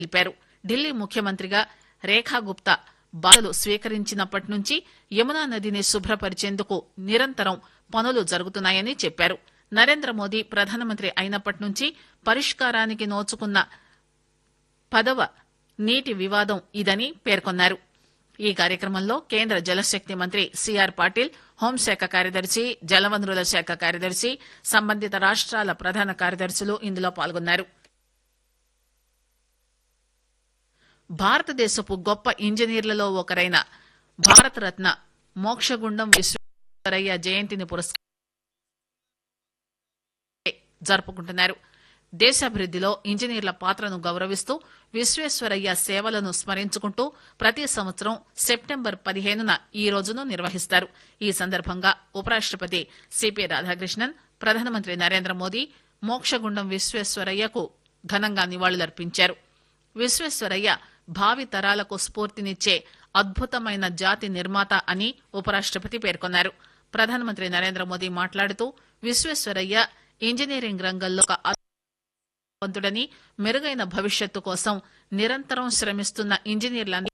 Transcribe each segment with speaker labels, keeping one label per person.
Speaker 1: తెలిపారు ఢిల్లీ ముఖ్యమంత్రిగా రేఖా గుప్తా బాధ్యతలు స్వీకరించినప్పటి నుంచి యమునా నదిని శుభ్రపరిచేందుకు నిరంతరం పనులు జరుగుతున్నాయని చెప్పారు నరేంద్ర మోదీ ప్రధానమంత్రి అయినప్పటి నుంచి పరిష్కారానికి నోచుకున్న పదవ నీటి వివాదం ఇదని పేర్కొన్నారు ఈ కార్యక్రమంలో కేంద్ర జలశక్తి మంత్రి సిఆర్ పాటిల్ హోంశాఖ కార్యదర్శి జలవనరుల శాఖ కార్యదర్శి సంబంధిత రాష్ట్రాల ప్రధాన కార్యదర్శులు ఇందులో పాల్గొన్నారు భారతదేశపు గొప్ప ఇంజనీర్లలో ఒకరైన భారతరత్న మోక్షగుండం విశ్వేశ్వరయ్య జయంతిని పురస్కరించుకుని జరుపుకుంటున్నారు దేశాభివృద్దిలో ఇంజనీర్ల పాత్రను గౌరవిస్తూ విశ్వేశ్వరయ్య సేవలను స్మరించుకుంటూ ప్రతి సంవత్సరం సెప్టెంబర్ పదిహేనున ఈ రోజును నిర్వహిస్తారు ఈ సందర్భంగా ఉపరాష్టపతి సిపి రాధాకృష్ణన్ ప్రధానమంత్రి నరేంద్ర మోదీ మోక్షగుండం విశ్వేశ్వరయ్యకు ఘనంగా నివాళులర్పించారు విశ్వేశ్వరయ్య భావి తరాలకు స్ఫూర్తినిచ్చే అద్భుతమైన జాతి నిర్మాత అని ఉపరాష్టపతి పేర్కొన్నారు ప్రధానమంత్రి నరేంద్ర మోదీ మాట్లాడుతూ విశ్వేశ్వరయ్య ఇంజనీరింగ్ రంగంలో ఒక అద్భుతవంతుడని మెరుగైన భవిష్యత్తు కోసం నిరంతరం శ్రమిస్తున్న ఇంజనీర్లందరికీ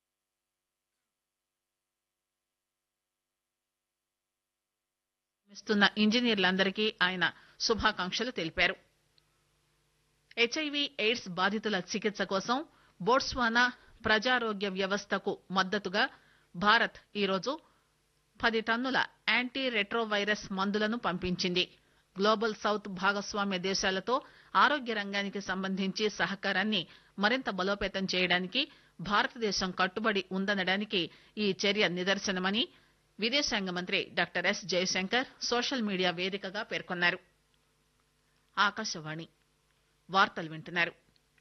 Speaker 1: శ్రమిస్తున్న ఇంజనీర్లందరికీ ఆయన శుభాకాంక్షలు తెలిపారు హెచ్ఐవి ఎయిడ్స్ బాధితుల చికిత్స కోసం బోట్స్వానా ప్రజారోగ్య వ్యవస్థకు మద్దతుగా భారత్ ఈరోజు పది టన్నుల యాంటీ రెట్రోవైరస్ మందులను పంపించింది గ్లోబల్ సౌత్ భాగస్వామ్య దేశాలతో ఆరోగ్య రంగానికి సంబంధించి సహకారాన్ని మరింత బలోపేతం చేయడానికి భారతదేశం కట్టుబడి ఉందనడానికి ఈ చర్య నిదర్శనమని విదేశాంగ మంత్రి doctor S Jaishankar social media వేదికగా పేర్కొన్నారు ఆకాశవాణి వార్తలు వింటున్నారు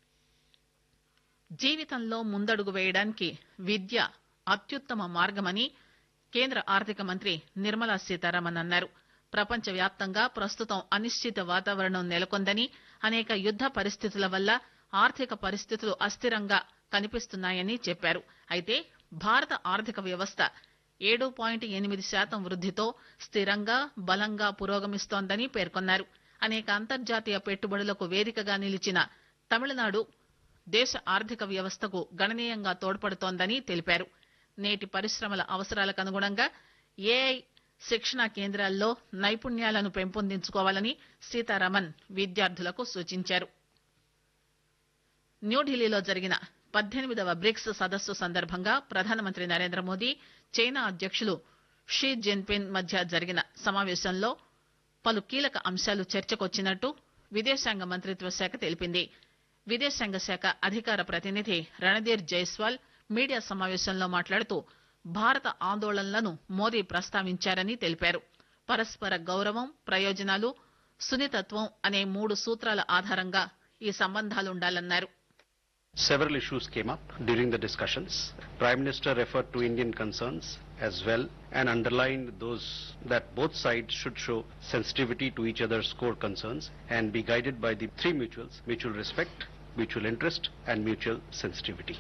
Speaker 1: జీవితంలో ముందడుగు వేయడానికి విద్య అత్యుత్తమ మార్గమని కేంద్ర ఆర్థిక మంత్రి నిర్మలా సీతారామన్ అన్నారు ప్రపంచవ్యాప్తంగా ప్రస్తుతం అనిశ్చిత వాతావరణం నెలకొందని అనేక యుద్ద పరిస్థితుల వల్ల ఆర్థిక పరిస్థితులు అస్థిరంగా కనిపిస్తున్నాయని చెప్పారు అయితే భారత ఆర్థిక వ్యవస్థ ఏడు పాయింట్ ఎనిమిది శాతం వృద్దితో స్థిరంగా బలంగా పురోగమిస్తోందని పేర్కొన్నారు అనేక అంతర్జాతీయ పెట్టుబడులకు వేదికగా నిలిచిన తమిళనాడు దేశ ఆర్థిక వ్యవస్థకు గణనీయంగా తోడ్పడుతోందని తెలిపారు నేటి పరిశ్రమల అవసరాలకు అనుగుణంగా ఏఐ శిక్షణా కేంద్రాల్లో నైపుణ్యాలను పెంపొందించుకోవాలని సీతారామన్ విద్యార్థులకు సూచించారు న్యూఢిల్లీలో జరిగిన పద్దెనిమిదవ బ్రిక్స్ సదస్సు సందర్భంగా ప్రధానమంత్రి నరేంద్ర మోదీ చైనా అధ్యకులు షీ జిన్పిన్ మధ్య జరిగిన సమావేశంలో పలు కీలక అంశాలు చర్చకొచ్చినట్టు విదేశాంగ మంత్రిత్వ శాఖ తెలిపింది విదేశాంగ శాఖ అధికార ప్రతినిధి రణధీర్ జైస్వాల్ మీడియా సమావేశంలో మాట్లాడుతూ భారత ఆందోళనలను మోదీ ప్రస్తావించారని తెలిపారు పరస్పర గౌరవం ప్రయోజనాలు సున్నితత్వం అనే మూడు సూత్రాల ఆధారంగా ఈ సంబంధాలుండాలన్నారు
Speaker 2: Several issues came up during the discussions. Prime Minister referred to Indian concerns as well and underlined those that both sides should show sensitivity to each other's core concerns and be guided by the three mutuals, mutual respect, mutual interest and mutual sensitivity.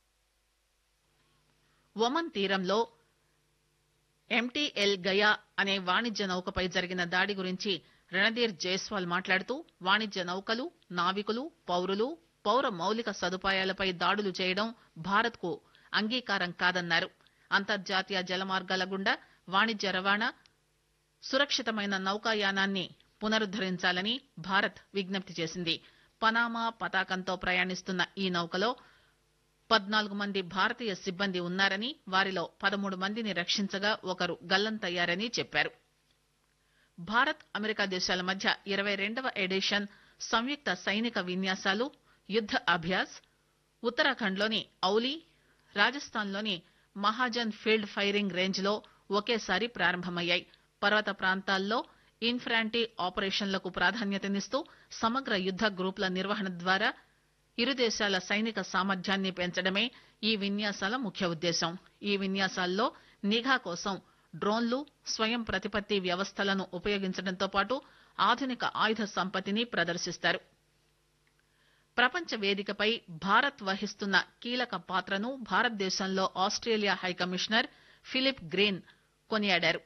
Speaker 1: Oman తీరంలో MTL Gaya అనే వాణిజ్య నౌకపై జరిగిన దాడి గురించి రణధీర్ జైస్వాల్ మాట్లాడుతూ వాణిజ్య నౌకలు నావికులు పౌరులు పౌర మౌలిక సదుపాయాలపై దాడులు చేయడం భారత్ కు అంగీకారం కాదన్నారు అంతర్జాతీయ జలమార్గాల గుండా వాణిజ్య రవాణా సురక్షితమైన నౌకాయానాన్ని పునరుద్దరించాలని భారత్ విజ్ఞప్తి చేసింది పనామా పతాకంతో ప్రయాణిస్తున్న ఈ నౌకలో పద్నాలుగు మంది భారతీయ సిబ్బంది ఉన్నారని వారిలో పదమూడు మందిని రక్షించగా ఒకరు గల్లంతయ్యారని చెప్పారు భారత్ అమెరికా దేశాల మధ్య ఇరవై రెండవ ఎడిషన్ సంయుక్త సైనిక విన్యాసాలు యుద్ద అభ్యాస్ ఉత్తరాఖండ్లోని ఔలీ రాజస్థాన్లోని మహాజన్ ఫీల్డ్ ఫైరింగ్ రేంజ్ లో ఒకేసారి ప్రారంభమయ్యాయి పర్వత ప్రాంతాల్లో ఇన్ఫ్రాంటీ ఆపరేషన్లకు ప్రాధాన్యతనిస్తూ సమగ్ర యుద్ద గ్రూపుల నిర్వహణ ద్వారా ఇరు దేశాల సైనిక సామర్థ్యాన్ని పెంచడమే ఈ విన్యాసాల ముఖ్య ఉద్దేశం ఈ విన్యాసాల్లో నిఘా కోసం డ్రోన్లు స్వయం ప్రతిపత్తి వ్యవస్థలను ఉపయోగించడంతో పాటు ఆధునిక ఆయుధ సంపత్తిని ప్రదర్శిస్తారు ప్రపంచ వేదికపై భారత్ వహిస్తున్న కీలక పాత్రను భారతదేశంలో ఆస్ట్రేలియా హైకమిషనర్ ఫిలిప్ గ్రీన్ కొనియాడారు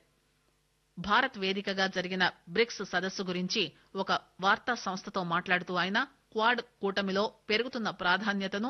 Speaker 1: భారత్ వేదికగా జరిగిన బ్రిక్స్ సదస్సు గురించి ఒక వార్తా సంస్థతో మాట్లాడుతూ ఆయన క్వాడ్ కూటమిలో పెరుగుతున్న ప్రాధాన్యతను